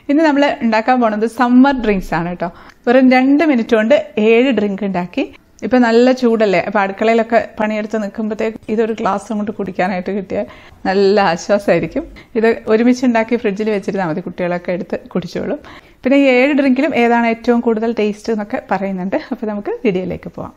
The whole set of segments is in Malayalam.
ഇന്ന് നമ്മൾ ഉണ്ടാക്കാൻ പോണത് സമ്മർ ഡ്രിങ്ക്സ് ആണ് കേട്ടോ വെറും രണ്ട് മിനിറ്റ് കൊണ്ട് ഏഴ് ഡ്രിങ്ക് ഉണ്ടാക്കി ഇപ്പൊ നല്ല ചൂടല്ലേ അപ്പൊ അടുക്കളയിലൊക്കെ പണിയെടുത്ത് നിൽക്കുമ്പോഴത്തേക്ക് ഇതൊരു ഗ്ലാസ് കൊണ്ട് കുടിക്കാനായിട്ട് കിട്ടിയാൽ നല്ല ആശ്വാസമായിരിക്കും ഇത് ഒരുമിച്ച് ഉണ്ടാക്കി ഫ്രിഡ്ജിൽ വെച്ചിരുന്നാൽ മതി കുട്ടികളൊക്കെ എടുത്ത് കുടിച്ചോളും പിന്നെ ഈ ഏഴ് ഡ്രിങ്കിലും ഏതാണ് ഏറ്റവും കൂടുതൽ ടേസ്റ്റ് എന്നൊക്കെ പറയുന്നുണ്ട് അപ്പോൾ നമുക്ക് വീഡിയോയിലേക്ക് പോവാം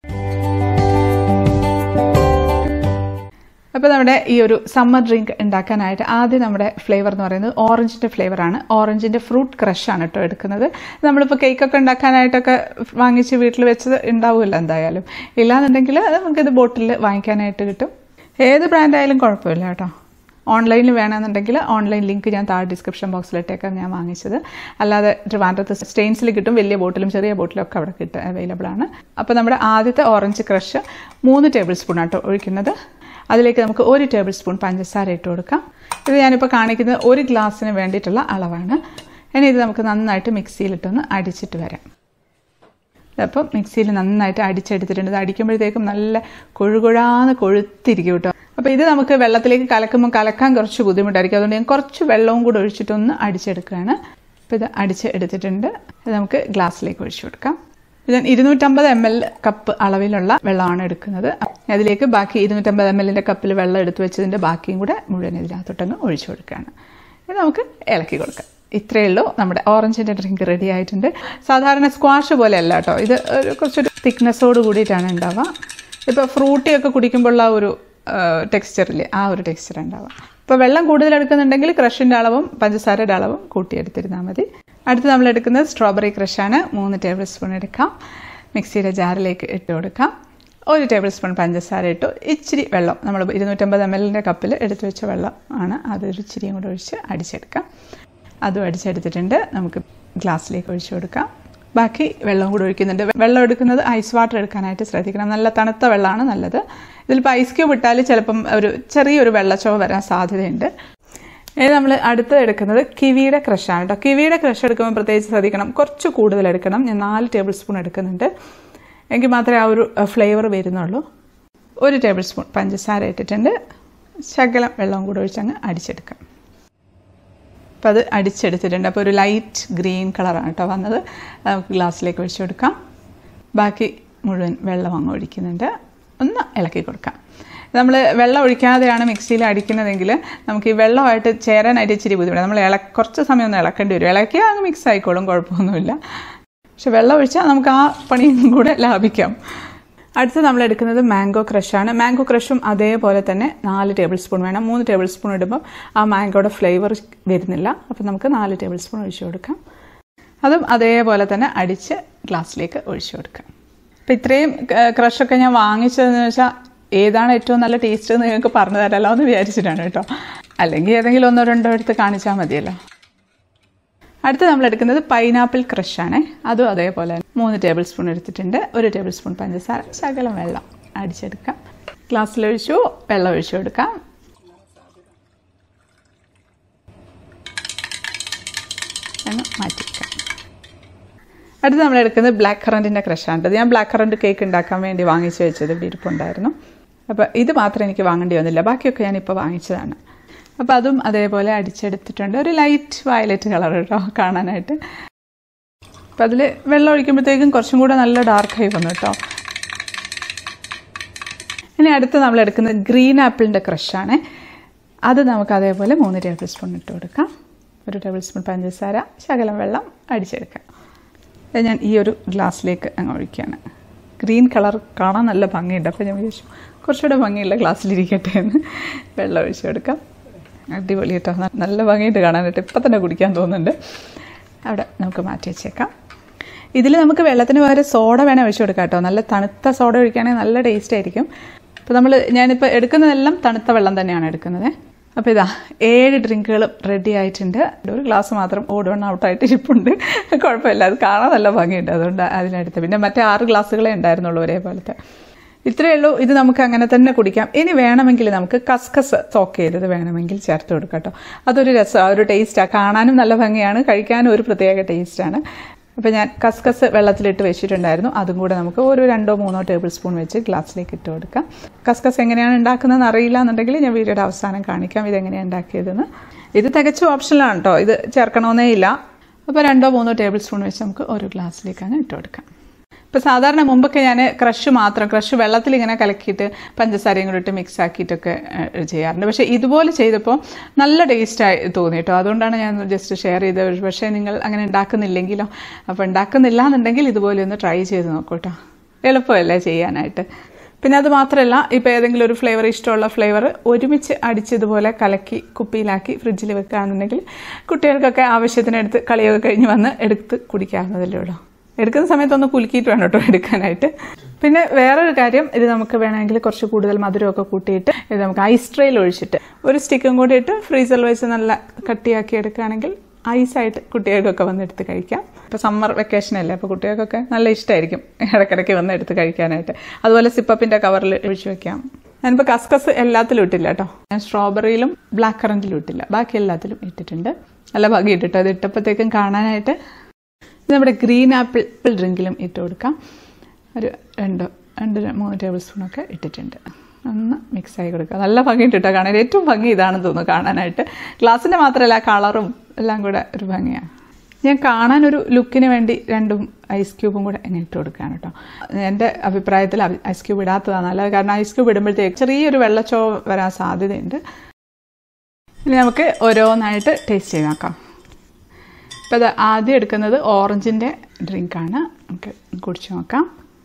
അപ്പോൾ നമ്മുടെ ഈ ഒരു സമ്മർ ഡ്രിങ്ക് ഉണ്ടാക്കാനായിട്ട് ആദ്യം നമ്മുടെ ഫ്ലേവർ എന്ന് പറയുന്നത് ഓറഞ്ചിൻ്റെ ഫ്ലേവറാണ് ഓറഞ്ചിൻ്റെ ഫ്രൂട്ട് ക്രഷാണ് കേട്ടോ എടുക്കുന്നത് നമ്മളിപ്പോൾ കേക്കൊക്കെ ഉണ്ടാക്കാനായിട്ടൊക്കെ വാങ്ങിച്ച് വീട്ടിൽ വെച്ചത് ഉണ്ടാവുമല്ലോ എന്തായാലും ഇല്ലാന്നുണ്ടെങ്കിൽ നമുക്കിത് ബോട്ടിൽ വാങ്ങിക്കാനായിട്ട് കിട്ടും ഏത് ബ്രാൻഡായാലും കുഴപ്പമില്ല കേട്ടോ ഓൺലൈനിൽ വേണമെന്നുണ്ടെങ്കിൽ ഓൺലൈൻ ലിങ്ക് ഞാൻ താഴെ ഡിസ്ക്രിപ്ഷൻ ബോക്സിലിട്ടേക്കാണ് ഞാൻ വാങ്ങിച്ചത് അല്ലാതെ ട്രിവാൻഡ്രത്ത് സ്റ്റെയിൻസിൽ കിട്ടും വലിയ ബോട്ടിലും ചെറിയ ബോട്ടിലും ഒക്കെ അവിടെ കിട്ടും അവൈലബിൾ ആണ് അപ്പോൾ നമ്മുടെ ആദ്യത്തെ ഓറഞ്ച് ക്രഷ് മൂന്ന് ടേബിൾ സ്പൂൺ ആട്ടോ ഒഴിക്കുന്നത് അതിലേക്ക് നമുക്ക് ഒരു ടേബിൾ സ്പൂൺ പഞ്ചസാര ഇട്ട് കൊടുക്കാം ഇത് ഞാനിപ്പോൾ കാണിക്കുന്നത് ഒരു ഗ്ലാസ്സിന് വേണ്ടിയിട്ടുള്ള അളവാണ് ഇനി ഇത് നമുക്ക് നന്നായിട്ട് മിക്സിയിലിട്ടൊന്ന് അടിച്ചിട്ട് വരാം അപ്പം മിക്സിയിൽ നന്നായിട്ട് അടിച്ചെടുത്തിട്ടുണ്ട് ഇത് അടിക്കുമ്പോഴത്തേക്കും നല്ല കൊഴുകൊഴാന്ന് കൊഴുത്തിരിക്കും കേട്ടോ അപ്പോൾ ഇത് നമുക്ക് വെള്ളത്തിലേക്ക് കലക്കുമ്പോൾ കലക്കാൻ കുറച്ച് ബുദ്ധിമുട്ടായിരിക്കും അതുകൊണ്ട് ഞാൻ കുറച്ച് വെള്ളവും കൂടെ ഒഴിച്ചിട്ടൊന്ന് അടിച്ചെടുക്കുകയാണ് അപ്പോൾ ഇത് അടിച്ച് എടുത്തിട്ടുണ്ട് ഇത് നമുക്ക് ഗ്ലാസ്സിലേക്ക് ഒഴിച്ചു കൊടുക്കാം ഇത് ഇരുന്നൂറ്റമ്പത് എം എൽ കപ്പ് അളവിലുള്ള വെള്ളമാണ് എടുക്കുന്നത് അതിലേക്ക് ബാക്കി ഇരുന്നൂറ്റമ്പത് എം എല്ലിൻ്റെ കപ്പിൽ വെള്ളം എടുത്തു വെച്ചതിൻ്റെ ബാക്കിയും കൂടെ മുഴുവൻ ഇതിനകത്തോട്ടങ്ങ് ഒഴിച്ചു കൊടുക്കുകയാണ് ഇത് നമുക്ക് ഇളക്കി കൊടുക്കാം ഇത്രയേ ഉള്ളൂ നമ്മുടെ ഓറഞ്ചിൻ്റെ ഡ്രിങ്ക് റെഡി ആയിട്ടുണ്ട് സാധാരണ സ്ക്വാഷ് പോലെ അല്ല കേട്ടോ ഇത് ഒരു കുറച്ചൊരു തിക്നെസ്സോട് കൂടിയിട്ടാണ് ഉണ്ടാവുക ഇപ്പോൾ ഫ്രൂട്ടിയൊക്കെ കുടിക്കുമ്പോഴുള്ള ഒരു ടെക്സ്ചറില്ലേ ആ ഒരു ടെക്സ്ചർ ഉണ്ടാവുക ഇപ്പോൾ വെള്ളം കൂടുതൽ എടുക്കുന്നുണ്ടെങ്കിൽ ക്രഷിൻ്റെ അളവും പഞ്ചസാരയുടെ അളവും കൂട്ടിയെടുത്തിരുന്നാൽ മതി അടുത്ത് നമ്മൾ എടുക്കുന്നത് സ്ട്രോബെറി ക്രഷാണ് മൂന്ന് ടേബിൾ സ്പൂൺ എടുക്കാം മിക്സിയുടെ ജാറിലേക്ക് ഇട്ട് കൊടുക്കാം ഒരു ടേബിൾ സ്പൂൺ പഞ്ചസാര ഇട്ടു ഇച്ചിരി വെള്ളം നമ്മൾ ഇരുന്നൂറ്റമ്പത് എം എല്ലിൻ്റെ കപ്പിൽ എടുത്തു വെച്ച വെള്ളം ആണ് അതൊരു ഇച്ചിരിയും കൂടെ ഒഴിച്ച് അടിച്ചെടുക്കാം അതും അടിച്ചെടുത്തിട്ടുണ്ട് നമുക്ക് ഗ്ലാസ്സിലേക്ക് ഒഴിച്ചു കൊടുക്കാം ബാക്കി വെള്ളം കൂടെ ഒഴിക്കുന്നുണ്ട് വെള്ളം എടുക്കുന്നത് ഐസ് വാട്ടർ എടുക്കാനായിട്ട് ശ്രദ്ധിക്കണം നല്ല തണുത്ത വെള്ളമാണ് നല്ലത് ഇതിലിപ്പോൾ ഐസ് ക്യൂബ് ഇട്ടാൽ ചിലപ്പം ഒരു ചെറിയൊരു വെള്ളച്ചോവ വരാൻ സാധ്യതയുണ്ട് ഇനി നമ്മൾ അടുത്ത് എടുക്കുന്നത് കിവിയുടെ ക്രഷാണ് കേട്ടോ കിവിയുടെ ക്രഷ് എടുക്കുമ്പോൾ പ്രത്യേകിച്ച് ശ്രദ്ധിക്കണം കുറച്ച് കൂടുതൽ എടുക്കണം ഞാൻ നാല് ടേബിൾ സ്പൂൺ എടുക്കുന്നുണ്ട് എങ്കിൽ മാത്രമേ ആ ഒരു ഫ്ലേവർ വരുന്നുള്ളൂ ഒരു ടേബിൾ സ്പൂൺ പഞ്ചസാര ഇട്ടിട്ടുണ്ട് ശകലം വെള്ളം കൂടെ ഒഴിച്ചങ്ങ് അടിച്ചെടുക്കാം അപ്പോൾ അത് അടിച്ചെടുത്തിട്ടുണ്ട് അപ്പോൾ ഒരു ലൈറ്റ് ഗ്രീൻ കളറാണ് കേട്ടോ വന്നത് നമുക്ക് ഗ്ലാസ്സിലേക്ക് ഒഴിച്ചു കൊടുക്കാം ബാക്കി മുഴുവൻ വെള്ളം അങ്ങ് ഒഴിക്കുന്നുണ്ട് ഒന്ന് ഇളക്കി കൊടുക്കാം നമ്മൾ വെള്ളം ഒഴിക്കാതെയാണ് മിക്സിയിൽ അടിക്കുന്നതെങ്കിൽ നമുക്ക് ഈ വെള്ളമായിട്ട് ചേരാനായിട്ട് ഇച്ചിരി ബുദ്ധിമുട്ട് നമ്മൾ ഇള കുറച്ച് സമയം ഒന്ന് ഇളക്കേണ്ടി വരും ഇളക്കിയാൽ അങ്ങ് മിക്സ് ആയിക്കോളും കുഴപ്പമൊന്നുമില്ല പക്ഷെ വെള്ളം ഒഴിച്ചാൽ നമുക്ക് ആ പണിയും കൂടെ ലാഭിക്കാം അടുത്ത് നമ്മൾ എടുക്കുന്നത് മാംഗോ ക്രഷാണ് മാംഗോ ക്രഷും അതേപോലെ തന്നെ നാല് ടേബിൾ സ്പൂൺ വേണം മൂന്ന് ടേബിൾ സ്പൂൺ ഇടുമ്പോൾ ആ മാംഗോയുടെ ഫ്ലേവർ വരുന്നില്ല അപ്പോൾ നമുക്ക് നാല് ടേബിൾ സ്പൂൺ ഒഴിച്ചു കൊടുക്കാം അതും അതേപോലെ തന്നെ അടിച്ച് ഗ്ലാസ്സിലേക്ക് ഒഴിച്ചു കൊടുക്കാം അപ്പോൾ ഇത്രയും ക്രഷൊക്കെ ഞാൻ വാങ്ങിച്ചതെന്ന് വെച്ചാൽ ഏതാണ് ഏറ്റവും നല്ല ടേസ്റ്റ് എന്ന് നിങ്ങൾക്ക് പറഞ്ഞു തരാമല്ലോ എന്ന് വിചാരിച്ചിട്ടാണ് കേട്ടോ അല്ലെങ്കിൽ ഏതെങ്കിലും ഒന്നോ രണ്ടോ എടുത്ത് കാണിച്ചാൽ മതിയല്ലോ അടുത്ത് നമ്മൾ എടുക്കുന്നത് പൈനാപ്പിൾ ക്രഷാണ് അതും അതേപോലെ മൂന്ന് ടേബിൾ സ്പൂൺ എടുത്തിട്ടുണ്ട് ഒരു ടേബിൾ സ്പൂൺ പഞ്ചസാര ശകലം വെള്ളം അടിച്ചെടുക്കാം ഗ്ലാസ്സിലൊഴിച്ചു വെള്ളം ഒഴിച്ചു കൊടുക്കാം എന്ന് മാറ്റിവെക്കാം അടുത്ത് നമ്മൾ എടുക്കുന്നത് ബ്ലാക്ക് കറണ്ടിൻ്റെ ക്രഷാണ് ഞാൻ ബ്ലാക്ക് കറണ്ട് കേക്ക് ഉണ്ടാക്കാൻ വേണ്ടി വാങ്ങിച്ചു വെച്ചത് ഇവിടെ ഇരിപ്പുണ്ടായിരുന്നു അപ്പോൾ ഇത് മാത്രം എനിക്ക് വാങ്ങേണ്ടി വന്നില്ല ബാക്കിയൊക്കെ ഞാനിപ്പോൾ വാങ്ങിച്ചതാണ് അപ്പോൾ അതും അതേപോലെ അടിച്ചെടുത്തിട്ടുണ്ട് ഒരു ലൈറ്റ് വയലറ്റ് കളർ കേട്ടോ കാണാനായിട്ട് അപ്പോൾ അതിൽ വെള്ളം ഒഴിക്കുമ്പോഴത്തേക്കും കുറച്ചും കൂടെ നല്ല ഡാർക്കായി വന്നു കേട്ടോ ഇനി അടുത്ത് നമ്മൾ എടുക്കുന്നത് ഗ്രീൻ ആപ്പിളിൻ്റെ ക്രഷാണ് അത് നമുക്ക് അതേപോലെ മൂന്ന് ടേബിൾ സ്പൂൺ ഇട്ട് കൊടുക്കാം ഒരു ടേബിൾ സ്പൂൺ പഞ്ചസാര ശകലം വെള്ളം അടിച്ചെടുക്കാം അത് ഞാൻ ഈ ഒരു ഗ്ലാസ്സിലേക്ക് അങ്ങ് ഒഴിക്കുകയാണ് ഗ്രീൻ കളർ കാണാൻ നല്ല ഭംഗിയുണ്ട് അപ്പോൾ ഞാൻ വിചാരിച്ചു കുറച്ചുകൂടെ ഭംഗിയുള്ള ഗ്ലാസ്സിലിരിക്കട്ടെ എന്ന് വെള്ളം ഒഴിച്ചു കൊടുക്കാം അടിപൊളി കേട്ടോ നല്ല ഭംഗിയുണ്ട് കാണാനായിട്ട് ഇപ്പം തന്നെ കുടിക്കാൻ തോന്നുന്നുണ്ട് അവിടെ നമുക്ക് മാറ്റി വെച്ചേക്കാം ഇതിൽ നമുക്ക് വെള്ളത്തിന് പകരം സോഡ വേണേൽ ഒഴിച്ചു കൊടുക്കാം കേട്ടോ നല്ല തണുത്ത സോഡ ഒഴിക്കുകയാണെങ്കിൽ നല്ല ടേസ്റ്റ് ആയിരിക്കും അപ്പോൾ നമ്മൾ ഞാനിപ്പോൾ എടുക്കുന്നതെല്ലാം തണുത്ത വെള്ളം തന്നെയാണ് എടുക്കുന്നത് അപ്പോൾ ഇതാ ഏഴ് ഡ്രിങ്കുകളും റെഡി ആയിട്ടുണ്ട് ഒരു ഗ്ലാസ് മാത്രം ഓട് വൺ ഔട്ടായിട്ട് ഇരിപ്പുണ്ട് കുഴപ്പമില്ല അത് കാണാൻ നല്ല ഭംഗിയുണ്ട് അതുകൊണ്ട് അതിനടുത്ത് പിന്നെ മറ്റേ ആറ് ഗ്ലാസ്സുകളേ ഉണ്ടായിരുന്നുള്ളൂ ഒരേപോലത്തെ ഇത്രയേ ഉള്ളൂ ഇത് നമുക്ക് അങ്ങനെ തന്നെ കുടിക്കാം ഇനി വേണമെങ്കിൽ നമുക്ക് കസ്കസ് സോക്ക് ചെയ്തത് വേണമെങ്കിൽ ചേർത്ത് കൊടുക്കാം കേട്ടോ അതൊരു രസം ഒരു ടേസ്റ്റാണ് കാണാനും നല്ല ഭംഗിയാണ് കഴിക്കാനും ഒരു പ്രത്യേക ടേസ്റ്റാണ് അപ്പോൾ ഞാൻ കസ്കസ് വെള്ളത്തിലിട്ട് വെച്ചിട്ടുണ്ടായിരുന്നു അതും കൂടെ നമുക്ക് ഒരു രണ്ടോ മൂന്നോ ടേബിൾ സ്പൂൺ വെച്ച് ഗ്ലാസ്സിലേക്ക് ഇട്ട് കൊടുക്കാം കസ്കസ് എങ്ങനെയാണ് ഉണ്ടാക്കുന്നതെന്ന് അറിയില്ല എന്നുണ്ടെങ്കിൽ ഞാൻ വീഡിയോയുടെ അവസാനം കാണിക്കാം ഇതെങ്ങനെയാണ് ഉണ്ടാക്കിയതെന്ന് ഇത് തികച്ചും ഓപ്ഷനിലാണ് കേട്ടോ ഇത് ചേർക്കണമെന്നേ ഇല്ല അപ്പോൾ രണ്ടോ മൂന്നോ ടേബിൾ സ്പൂൺ വെച്ച് നമുക്ക് ഒരു ഗ്ലാസ്സിലേക്ക് അങ്ങ് ഇട്ട് കൊടുക്കാം ഇപ്പോൾ സാധാരണ മുമ്പൊക്കെ ഞാൻ ക്രഷ് മാത്രം ക്രഷ് വെള്ളത്തിൽ ഇങ്ങനെ കലക്കിയിട്ട് പഞ്ചസാരയും കൂടി ഇട്ട് മിക്സ് ആക്കിയിട്ടൊക്കെ ഏഹ്, ചെയ്യാറുണ്ട് പക്ഷേ ഇതുപോലെ ചെയ്തപ്പോൾ നല്ല ടേസ്റ്റായി തോന്നി കേട്ടോ അതുകൊണ്ടാണ് ഞാൻ ജസ്റ്റ് ഷെയർ ചെയ്തത് പക്ഷേ നിങ്ങൾ അങ്ങനെ ഉണ്ടാക്കുന്നില്ലെങ്കിലോ അപ്പോൾ ഉണ്ടാക്കുന്നില്ല എന്നുണ്ടെങ്കിൽ ഇതുപോലെ ഒന്ന് ട്രൈ ചെയ്ത് നോക്കൂ കേട്ടോ എളുപ്പമല്ലേ ചെയ്യാനായിട്ട് പിന്നെ അത് മാത്രമല്ല ഇപ്പോൾ ഏതെങ്കിലും ഒരു ഫ്ലേവർ ഇഷ്ടമുള്ള ഫ്ലേവർ ഒരുമിച്ച് അടിച്ചതുപോലെ കലക്കി കുപ്പിയിലാക്കി ഫ്രിഡ്ജിൽ വെക്കുകയാണെന്നുണ്ടെങ്കിൽ കുട്ടികൾക്കൊക്കെ ആവശ്യത്തിനെടുത്ത് കളിയൊക്കെ കഴിഞ്ഞ് വന്ന് എടുത്ത് കുടിക്കാവുന്നതല്ലേ ഉള്ളൂ എടുക്കുന്ന സമയത്ത് ഒന്ന് കുലുക്കിയിട്ട് വേണം കേട്ടോ എടുക്കാനായിട്ട് പിന്നെ വേറൊരു കാര്യം ഇത് നമുക്ക് വേണമെങ്കിൽ കുറച്ച് കൂടുതൽ മധുരമൊക്കെ കൂട്ടിയിട്ട് ഇത് നമുക്ക് ഐസ് ട്രേയിൽ ഒഴിച്ചിട്ട് ഒരു സ്റ്റിക്കും കൂടി ഇട്ട് ഫ്രീസറിൽ വെച്ച് നല്ല കട്ടിയാക്കി എടുക്കുകയാണെങ്കിൽ ഐസായിട്ട് കുട്ടികൾക്കൊക്കെ വന്ന് എടുത്ത് കഴിക്കാം ഇപ്പോൾ സമ്മർ വെക്കേഷൻ അല്ലേ അപ്പോൾ കുട്ടികൾക്കൊക്കെ നല്ല ഇഷ്ടമായിരിക്കും ഇടയ്ക്കിടയ്ക്ക് വന്ന് എടുത്ത് കഴിക്കാനായിട്ട് അതുപോലെ സിപ്പപ്പിൻ്റെ കവറിൽ ഒഴിച്ച് വെക്കാം ഞാനിപ്പോൾ കസ്കസ് എല്ലാത്തിലും ഇട്ടില്ല കേട്ടോ ഞാൻ സ്ട്രോബെറിയിലും ബ്ലാക്ക് കറൻറ്റിലും ഇട്ടില്ല ബാക്കി എല്ലാത്തിലും ഇട്ടിട്ടുണ്ട് നല്ല ഭംഗി ഇട്ടിട്ട് അത് ഇട്ടപ്പോഴത്തേക്കും കാണാനായിട്ട് ഇത് നമ്മുടെ ഗ്രീൻ ആപ്പിൾ ഡ്രിങ്കിലും ഇട്ട് കൊടുക്കാം ഒരു രണ്ട് രണ്ട് മൂന്ന് ടേബിൾ സ്പൂണൊക്കെ ഇട്ടിട്ടുണ്ട് ഒന്ന് മിക്സ് ആയി കൊടുക്കുക നല്ല ഭംഗി ഇട്ടിട്ടോ കാണാൻ ഏറ്റവും ഭംഗി ഇതാണെന്ന് തോന്നുന്നു കാണാനായിട്ട് ഗ്ലാസിൻ്റെ മാത്രമല്ല കളറും എല്ലാം കൂടെ ഒരു ഭംഗിയാണ് ഞാൻ കാണാനൊരു ലുക്കിന് വേണ്ടി രണ്ടും ഐസ് ക്യൂബും കൂടെ ഇങ്ങനെ ഇട്ട് കൊടുക്കുകയാണ് കേട്ടോ എൻ്റെ അഭിപ്രായത്തിൽ ഐസ് ക്യൂബ് ഇടാത്തതാണ് നല്ലത് കാരണം ഐസ് ക്യൂബ് ഇടുമ്പോഴത്തേക്ക് ചെറിയൊരു വെള്ളച്ചോ വരാൻ സാധ്യതയുണ്ട് ഇനി നമുക്ക് ഓരോന്നായിട്ട് ടേസ്റ്റ് ചെയ്ത് നോക്കാം അപ്പോൾ അത് ആദ്യം എടുക്കുന്നത് ഓറഞ്ചിൻ്റെ ഡ്രിങ്കാണ് നമുക്ക് കുടിച്ച് നോക്കാം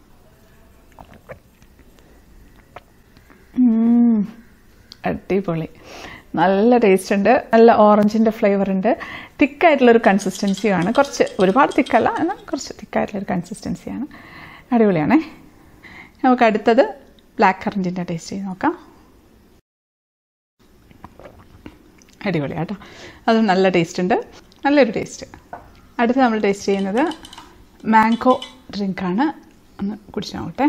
ഉം. അടിപൊളി നല്ല ടേസ്റ്റ് ഉണ്ട് നല്ല ഓറഞ്ചിൻ്റെ ഫ്ലേവർ ഉണ്ട് തിക്കായിട്ടുള്ളൊരു കൺസിസ്റ്റൻസിയാണ് കുറച്ച് ഒരുപാട് തിക്കല്ല എന്നാൽ കുറച്ച് തിക്കായിട്ടുള്ളൊരു കൺസിസ്റ്റൻസിയാണ് അടിപൊളിയാണേ നമുക്ക് അടുത്തത് ബ്ലാക്ക് കറൻറ്റിൻ്റെ ടേസ്റ്റ് ചെയ്ത് നോക്കാം അടിപൊളിയാട്ടോ അതും നല്ല ടേസ്റ്റ് ഉണ്ട് നല്ലൊരു ടേസ്റ്റ് അടുത്ത് നമ്മൾ ടേസ്റ്റ് ചെയ്യുന്നത് മാംഗോ ഡ്രിങ്കാണ് ഒന്ന് കുടിച്ചു നോക്കട്ടെ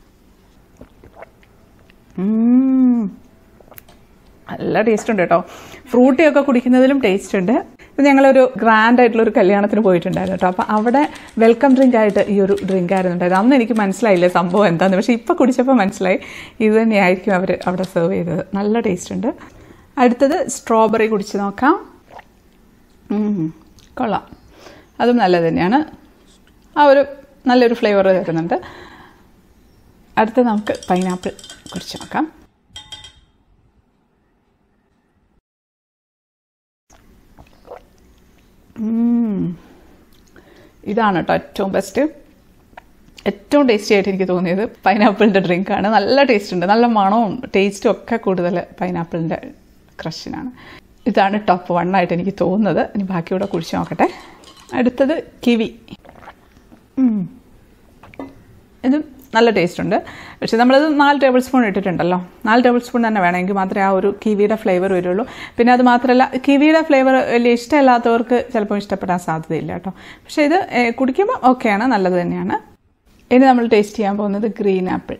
ഉം. നല്ല ടേസ്റ്റ് ഉണ്ട് കേട്ടോ ഫ്രൂട്ടി ഒക്കെ കുടിക്കുന്നതിലും ടേസ്റ്റ് ഉണ്ട് ഇത് ഞങ്ങളൊരു ഗ്രാൻഡ് ആയിട്ടുള്ള ഒരു കല്യാണത്തിന് പോയിട്ടുണ്ടായിരുന്നു കേട്ടോ അപ്പോൾ അവിടെ വെൽക്കം ഡ്രിങ്ക് ആയിട്ട് ഈ ഒരു ഡ്രിങ്ക് ആയിരുന്നു ഉണ്ടായത് അന്ന് എനിക്ക് മനസ്സിലായില്ല സംഭവം എന്താന്ന് പക്ഷേ ഇപ്പോൾ കുടിച്ചപ്പോൾ മനസ്സിലായി ഇത് തന്നെയായിരിക്കും അവർ അവിടെ സെർവ് ചെയ്തത് നല്ല ടേസ്റ്റ് ഉണ്ട് അടുത്തത് സ്ട്രോബെറി കുടിച്ച് നോക്കാം ഉം, കൊള്ളാം അതും നല്ലത് തന്നെയാണ് ആ ഒരു നല്ലൊരു ഫ്ലേവർ തരുന്നുണ്ട് അടുത്ത നമുക്ക് പൈനാപ്പിൾ കുടിച്ച് നോക്കാം ഉം. ഇതാണ് കേട്ടോ ഏറ്റവും ബെസ്റ്റ് ഏറ്റവും ടേസ്റ്റി ആയിട്ട് എനിക്ക് തോന്നിയത് പൈനാപ്പിളിൻ്റെ ഡ്രിങ്കാണ് നല്ല ടേസ്റ്റ് ഉണ്ട് നല്ല മണവും ടേസ്റ്റും ഒക്കെ കൂടുതൽ പൈനാപ്പിളിൻ്റെ ക്രഷിനാണ് ഇതാണ് ടോപ്പ് വൺ ആയിട്ട് എനിക്ക് തോന്നുന്നത് ഇനി ബാക്കിയൂടെ കുടിച്ച് നോക്കട്ടെ അടുത്തത് കിവി ഉം. ഇതും നല്ല ടേസ്റ്റ് ഉണ്ട് പക്ഷെ നമ്മളത് നാല് ടേബിൾ സ്പൂൺ ഇട്ടിട്ടുണ്ടല്ലോ നാല് ടേബിൾ സ്പൂൺ തന്നെ വേണമെങ്കിൽ മാത്രമേ ആ ഒരു കിവിയുടെ ഫ്ലേവർ വരുള്ളൂ പിന്നെ അത് മാത്രമല്ല കിവിയുടെ ഫ്ലേവർ വലിയ ഇഷ്ടമില്ലാത്തവർക്ക് ചിലപ്പോൾ ഇഷ്ടപ്പെടാൻ സാധ്യതയില്ല കേട്ടോ പക്ഷേ ഇത് ഏഹ്, കുടിക്കുമ്പോൾ ഓക്കെയാണ് നല്ലത് തന്നെയാണ് ഇനി നമ്മൾ ടേസ്റ്റ് ചെയ്യാൻ പോകുന്നത് ഗ്രീൻ ആപ്പിൾ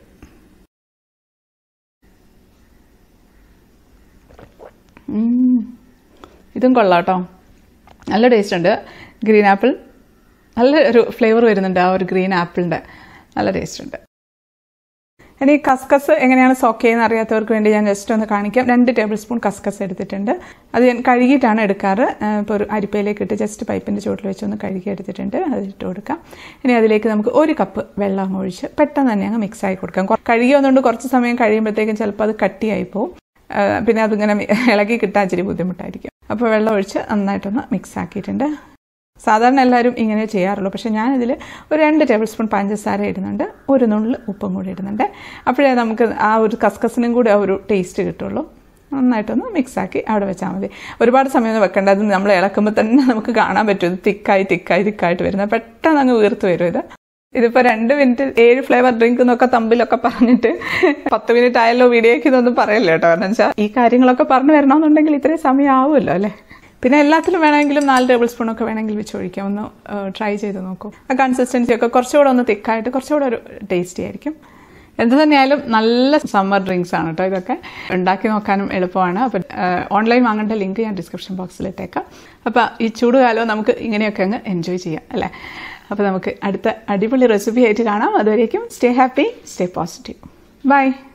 ഉം. ഇതും കൊള്ളാം കേട്ടോ നല്ല ടേസ്റ്റ് ഉണ്ട് ഗ്രീൻ ആപ്പിൾ നല്ല ഒരു ഫ്ലേവർ വരുന്നുണ്ട് ആ ഒരു ഗ്രീൻ ആപ്പിളിൻ്റെ നല്ല ടേസ്റ്റ് ഉണ്ട് ഇനി കസ്കസ് എങ്ങനെയാണ് സോക്ക് ചെയ്യുന്നത് അറിയാത്തവർക്ക് വേണ്ടി ഞാൻ ജസ്റ്റ് ഒന്ന് കാണിക്കാം രണ്ട് ടേബിൾ സ്പൂൺ കസ്കസ് എടുത്തിട്ടുണ്ട് അത് ഞാൻ കഴുകിയിട്ടാണ് എടുക്കാറ് ഇപ്പോൾ ഒരു അരിപ്പയിലേക്ക് ഇട്ട് ജസ്റ്റ് പൈപ്പിൻ്റെ ചുവട്ടിൽ വെച്ച് ഒന്ന് കഴുകി എടുത്തിട്ടുണ്ട് അത് ഇട്ട് കൊടുക്കാം ഇനി അതിലേക്ക് നമുക്ക് ഒരു കപ്പ് വെള്ളം അങ്ങ് ഒഴിച്ച് പെട്ടെന്ന് തന്നെ അങ്ങ് മിക്സ് ആയി കൊടുക്കാം കൊ- കഴുകി വന്നുകൊണ്ട് കുറച്ച് സമയം കഴിയുമ്പോഴത്തേക്കും ചിലപ്പോൾ അത് കട്ടിയായി പോകും ആ, പിന്നെ അതിങ്ങനെ മി- ഇളകി കിട്ടാൻ ഇച്ചിരി ബുദ്ധിമുട്ടായിരിക്കും അപ്പോൾ വെള്ളം ഒഴിച്ച് നന്നായിട്ടൊന്ന് മിക്സ് ആക്കിയിട്ടുണ്ട് സാധാരണ എല്ലാവരും ഇങ്ങനെ ചെയ്യാറുള്ളൂ പക്ഷേ ഞാനിതിൽ ഒരു രണ്ട് ടേബിൾ സ്പൂൺ പഞ്ചസാര ഇടുന്നുണ്ട് ഒരു നുള്ളിൽ ഉപ്പും കൂടി ഇടുന്നുണ്ട് അപ്പോഴേ നമുക്ക് ആ ഒരു കസ്കസിനും കൂടി ആ ഒരു ടേസ്റ്റ് കിട്ടുള്ളൂ നന്നായിട്ടൊന്ന് മിക്സാക്കി അവിടെ വെച്ചാൽ മതി ഒരുപാട് സമയമൊന്നും വെക്കേണ്ട അത് നമ്മൾ ഇളക്കുമ്പോൾ തന്നെ നമുക്ക് കാണാൻ പറ്റും ഇത് തിക്കായി തിക്കായി തിക്കായിട്ട് വരുന്നത് പെട്ടെന്ന് അങ്ങ് വീർത്ത് വരും ഇത് ഇതിപ്പോ രണ്ട് മിനിറ്റ് ഏഴ് ഫ്ലേവർ ഡ്രിങ്ക് എന്നൊക്കെ തമ്പിലൊക്കെ പറഞ്ഞിട്ട് പത്ത് മിനിറ്റ് ആയല്ലോ വീഡിയോക്ക് ഇതൊന്നും പറയല്ലോ കേട്ടോ കാരണം വെച്ചാൽ ഈ കാര്യങ്ങളൊക്കെ പറഞ്ഞു വരണമെന്നുണ്ടെങ്കിൽ ഇത്രയും സമയം ആവുമല്ലോ അല്ലേ പിന്നെ എല്ലാത്തിലും വേണമെങ്കിലും നാല് ടേബിൾ സ്പൂൺ ഒക്കെ വേണമെങ്കിൽ വെച്ച് ഒഴിക്കാം ഒന്ന് ട്രൈ ചെയ്ത് നോക്കൂ ആ കൺസിസ്റ്റൻസി ഒക്കെ കുറച്ചുകൂടെ ഒന്ന് തിക്കായിട്ട് കുറച്ചുകൂടെ ഒരു ടേസ്റ്റി ആയിരിക്കും എന്ത് തന്നെയായാലും നല്ല സമ്മർ ഡ്രിങ്ക്സ് ആണ് കേട്ടോ ഇതൊക്കെ ഉണ്ടാക്കി നോക്കാനും എളുപ്പമാണ് അപ്പം ഓൺലൈൻ വാങ്ങേണ്ട ലിങ്ക് ഞാൻ ഡിസ്ക്രിപ്ഷൻ ബോക്സിൽ ഇട്ടേക്കാം അപ്പം ഈ ചൂടുകാലം നമുക്ക് ഇങ്ങനെയൊക്കെ അങ്ങ് എൻജോയ് ചെയ്യാം അല്ലേ അപ്പോൾ നമുക്ക് അടുത്ത അടിപൊളി റെസിപ്പി ആയിട്ട് കാണാം അതുവരേക്കും stay happy stay positive by